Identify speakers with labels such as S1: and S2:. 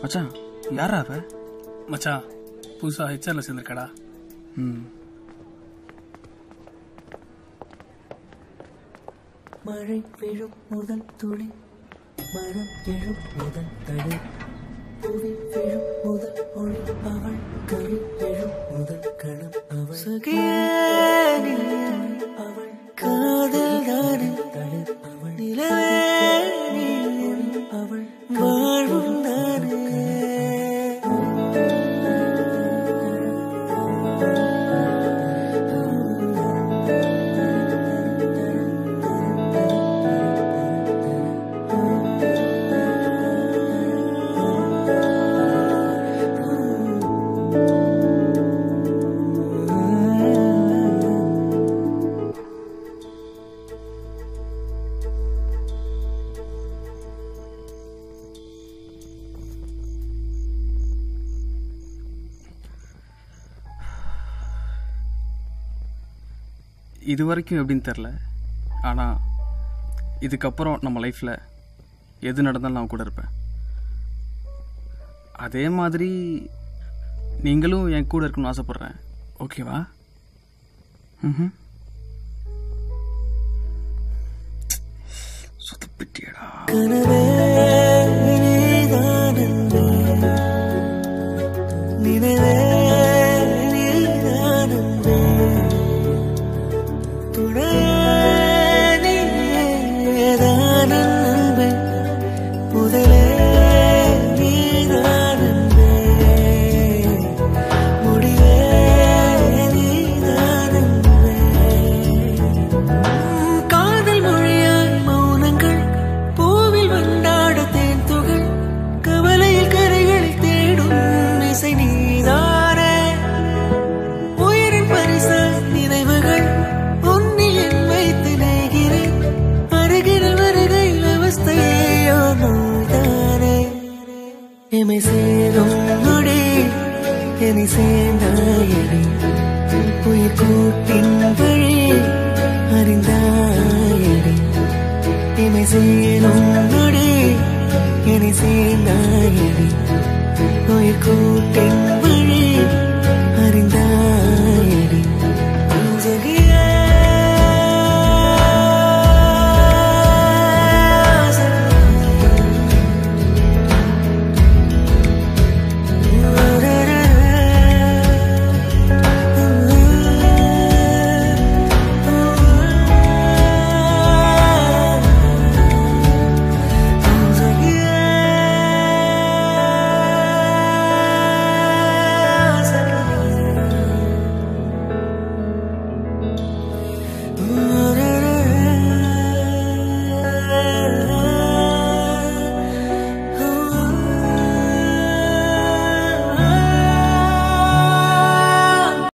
S1: மச்சான் யாரா அவ
S2: மச்சான் புதுசாக ஹெச்ஆர்ல சேர்ந்துருக்கடா
S1: ம்
S3: மழை விழும் முதல் துளி மரம் எழும் முதல் தடை புவி விழும் முதல் ஒளி அவள் கவி எழும் முதல் கணம் அவள் சகியானி அவள் காதல் தானே தளிர் அவள் நிலவே நீ அவள் வாழ்வும் தானே
S1: இது வரைக்கும் எப்படின்னு தெரில ஆனால் இதுக்கப்புறம் நம்ம லைஃப்பில் எது நடந்தாலும் நான் கூட இருப்பேன் அதே மாதிரி நீங்களும் என் கூட இருக்கணும்னு ஆசைப்பட்றேன் ஓகேவா ம் சுத்தப்பிட்டியடா
S3: கனவே நீதான் அன்பே. நினைவே நீதான் அன்பே. துணையே நீதான் அன்பே. முதலே நீதான் அன்பே. முடிவே நீதான் அன்பே. காதல் மொழியாய் மௌனங்கள் பூவில் வண்டாட தேன் துகள் கவலையில் கரைகளில் தேடும் இசை நீதானே உயிரின் பரிச நினைவுகள் உன்னில் என் வைத்து நேகிறேன் அருகில் வருகையில் அவஸ்தையோ நோய்தானே எமை சேரும் நொடி என்னை சேர்ந்தாயடி உயிர் கூட்டின் வழி அறிந்தாயடி இமை சேரும் நொடி என்னை சேர்ந்தாயடி உயிர் கூட்டின்